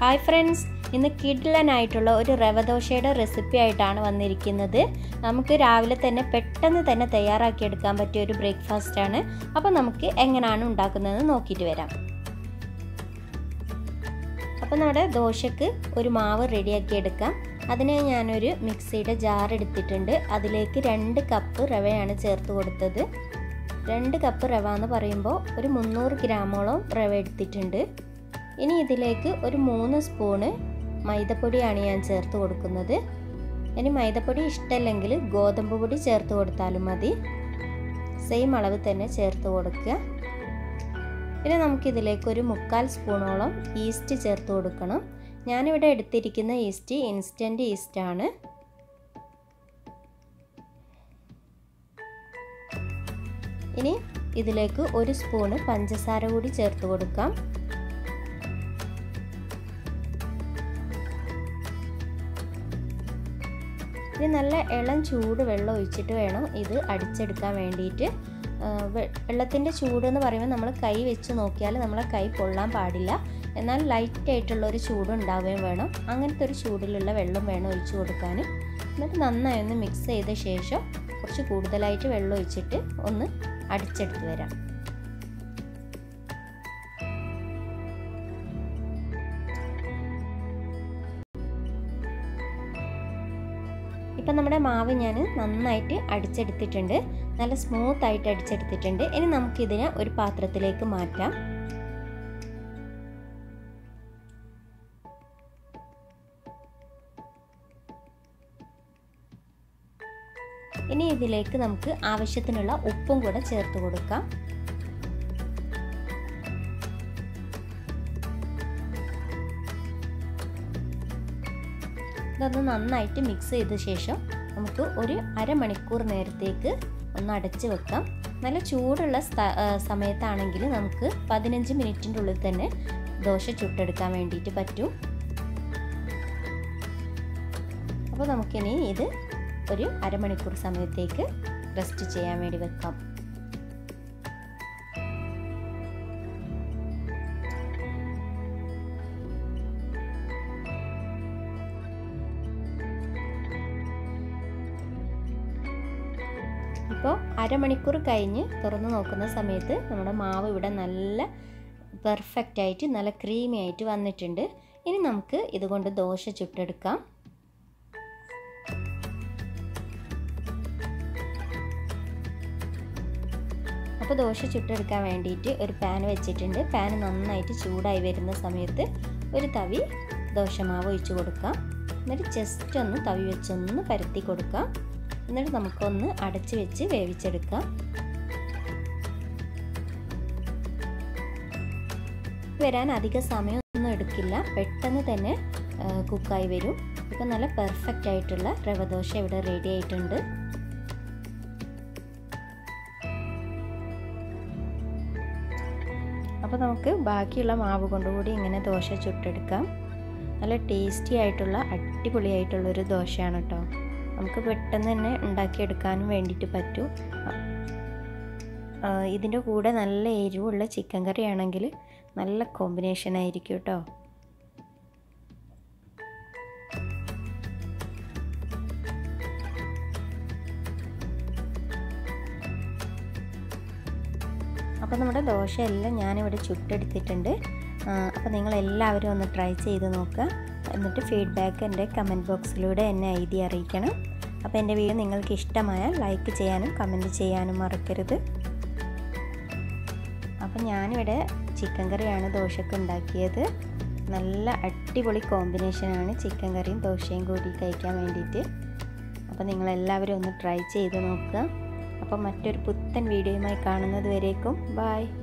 hi friends ഇന്ന് കിഡ്ലനായിട്ടുള്ള ഒരു റവ ദോശയുടെ റെസിപ്പി ആയിട്ടാണ് വന്നിരിക്കുന്നത് നമുക്ക് രാവിലെ തന്നെ പെട്ടെന്ന് തന്നെ തയ്യാറാക്കിയെടുക്കാൻ പറ്റിയ ഒരു ബ്രേക്ക്ഫാസ്റ്റാണ് അപ്പോൾ നമുക്ക് എങ്ങനെയാണ് ഉണ്ടാക്കുന്നതെന്ന് നോക്കിയിട്ട് വരാം അപ്പോൾ നമ്മുടെ ദോശക്ക് ഒരു മാവ് റെഡിയാക്കി എടുക്കാം അതിന് ഞാനൊരു മിക്സിയുടെ ജാർ എടുത്തിട്ടുണ്ട് അതിലേക്ക് രണ്ട് കപ്പ് റവയാണ് ചേർത്ത് കൊടുത്തത് രണ്ട് കപ്പ് റവ എന്ന് പറയുമ്പോൾ ഒരു മുന്നൂറ് ഗ്രാമോളം റവ എടുത്തിട്ടുണ്ട് ഇനി ഇതിലേക്ക് ഒരു മൂന്ന് സ്പൂണ് മൈദപ്പൊടിയാണ് ഞാൻ ചേർത്ത് കൊടുക്കുന്നത് ഇനി മൈദപ്പൊടി ഇഷ്ടമല്ലെങ്കിൽ ഗോതമ്പ് പൊടി ചേർത്ത് കൊടുത്താലും മതി സെയിം അളവ് തന്നെ ചേർത്ത് കൊടുക്കുക ഇനി നമുക്കിതിലേക്ക് ഒരു മുക്കാൽ സ്പൂണോളം ഈസ്റ്റ് ചേർത്ത് കൊടുക്കണം ഞാനിവിടെ എടുത്തിരിക്കുന്ന ഈസ്റ്റ് ഇൻസ്റ്റൻറ്റ് ഈസ്റ്റാണ് ഇനി ഇതിലേക്ക് ഒരു സ്പൂണ് പഞ്ചസാര കൂടി ചേർത്ത് കൊടുക്കാം ഇനി നല്ല ഇളം ചൂട് വെള്ളം ഒഴിച്ചിട്ട് വേണം ഇത് അടിച്ചെടുക്കാൻ വേണ്ടിയിട്ട് വെള്ളത്തിൻ്റെ ചൂട് എന്ന് പറയുമ്പോൾ നമ്മൾ കൈ വെച്ച് നോക്കിയാൽ നമ്മളെ കൈ പൊള്ളാൻ പാടില്ല എന്നാൽ ലൈറ്റ് ആയിട്ടുള്ള ഒരു ചൂട് ഉണ്ടാവുകയും വേണം അങ്ങനത്തെ ഒരു ചൂടിലുള്ള വെള്ളം വേണം ഒഴിച്ചു കൊടുക്കാൻ എന്നിട്ട് നന്നായി ഒന്ന് മിക്സ് ചെയ്ത ശേഷം കുറച്ച് കൂടുതലായിട്ട് വെള്ളം ഒഴിച്ചിട്ട് ഒന്ന് അടിച്ചെടുത്ത് വരാം ഇപ്പം നമ്മുടെ മാവ് ഞാൻ നന്നായിട്ട് അടിച്ചെടുത്തിട്ടുണ്ട് നല്ല സ്മൂത്ത് ആയിട്ട് അടിച്ചെടുത്തിട്ടുണ്ട് ഇനി നമുക്കിതിനെ ഒരു പാത്രത്തിലേക്ക് മാറ്റാം ഇനി ഇതിലേക്ക് നമുക്ക് ആവശ്യത്തിനുള്ള ഉപ്പും കൂടെ ചേർത്ത് കൊടുക്കാം ഇതൊന്ന് നന്നായിട്ട് മിക്സ് ചെയ്ത ശേഷം നമുക്ക് ഒരു അരമണിക്കൂർ നേരത്തേക്ക് ഒന്ന് അടച്ച് വെക്കാം നല്ല ചൂടുള്ള സമയത്താണെങ്കിൽ നമുക്ക് പതിനഞ്ച് മിനിറ്റിൻ്റെ ഉള്ളിൽ തന്നെ ദോശ ചുട്ടെടുക്കാൻ വേണ്ടിയിട്ട് പറ്റും അപ്പോൾ നമുക്കിനി ഇത് ഒരു അരമണിക്കൂർ സമയത്തേക്ക് റെസ്റ്റ് ചെയ്യാൻ വേണ്ടി വെക്കാം ഇപ്പോൾ അരമണിക്കൂർ കഴിഞ്ഞ് തുറന്ന് നോക്കുന്ന സമയത്ത് നമ്മുടെ മാവ് ഇവിടെ നല്ല പെർഫെക്റ്റ് ആയിട്ട് നല്ല ക്രീമി ആയിട്ട് വന്നിട്ടുണ്ട് ഇനി നമുക്ക് ഇതുകൊണ്ട് ദോശ ചുട്ടെടുക്കാം അപ്പോൾ ദോശ ചുട്ടെടുക്കാൻ വേണ്ടിയിട്ട് ഒരു പാൻ വെച്ചിട്ടുണ്ട് പാൻ നന്നായിട്ട് ചൂടായി വരുന്ന സമയത്ത് ഒരു തവി ദോശമാവ് ഒഴിച്ച് കൊടുക്കാം എന്നിട്ട് ജസ്റ്റ് ഒന്ന് തവി വെച്ചൊന്ന് പരത്തി കൊടുക്കാം എന്നിട്ട് നമുക്കൊന്ന് അടച്ച് വെച്ച് വേവിച്ചെടുക്കാം വരാൻ അധിക സമയമൊന്നും എടുക്കില്ല പെട്ടെന്ന് തന്നെ കുക്കായി വരും ഇപ്പം നല്ല പെർഫെക്റ്റ് ആയിട്ടുള്ള റവദോശ ഇവിടെ റെഡി ആയിട്ടുണ്ട് അപ്പോൾ നമുക്ക് ബാക്കിയുള്ള മാവ് കൊണ്ടുകൂടി ഇങ്ങനെ ദോശ ചുട്ടെടുക്കാം നല്ല ടേസ്റ്റി ആയിട്ടുള്ള അടിപൊളിയായിട്ടുള്ളൊരു ദോശയാണ് കേട്ടോ നമുക്ക് പെട്ടെന്ന് തന്നെ ഉണ്ടാക്കിയെടുക്കാനും വേണ്ടിയിട്ട് പറ്റും ഇതിൻ്റെ കൂടെ നല്ല എരിവുള്ള ചിക്കൻ കറി ആണെങ്കിൽ നല്ല കോമ്പിനേഷൻ ആയിരിക്കും കേട്ടോ അപ്പോൾ നമ്മുടെ ദോശയെല്ലാം ഞാനിവിടെ ചുട്ടെടുത്തിട്ടുണ്ട് അപ്പോൾ നിങ്ങളെല്ലാവരും ഒന്ന് ട്രൈ ചെയ്ത് നോക്കുക എന്നിട്ട് ഫീഡ്ബാക്ക് എൻ്റെ കമൻറ്റ് ബോക്സിലൂടെ എന്നെ എഴുതി അറിയിക്കണം അപ്പോൾ എൻ്റെ വീഡിയോ നിങ്ങൾക്ക് ഇഷ്ടമായാൽ ലൈക്ക് ചെയ്യാനും കമൻറ്റ് ചെയ്യാനും മറക്കരുത് അപ്പോൾ ഞാനിവിടെ ചിക്കൻ കറിയാണ് ദോശക്ക് ഉണ്ടാക്കിയത് നല്ല അടിപൊളി കോമ്പിനേഷനാണ് ചിക്കൻ കറിയും ദോശയും കൂടി കഴിക്കാൻ വേണ്ടിയിട്ട് അപ്പോൾ നിങ്ങളെല്ലാവരും ഒന്ന് ട്രൈ ചെയ്ത് നോക്കുക അപ്പോൾ മറ്റൊരു പുത്തൻ വീഡിയോയുമായി കാണുന്നത് വരേക്കും ബായ്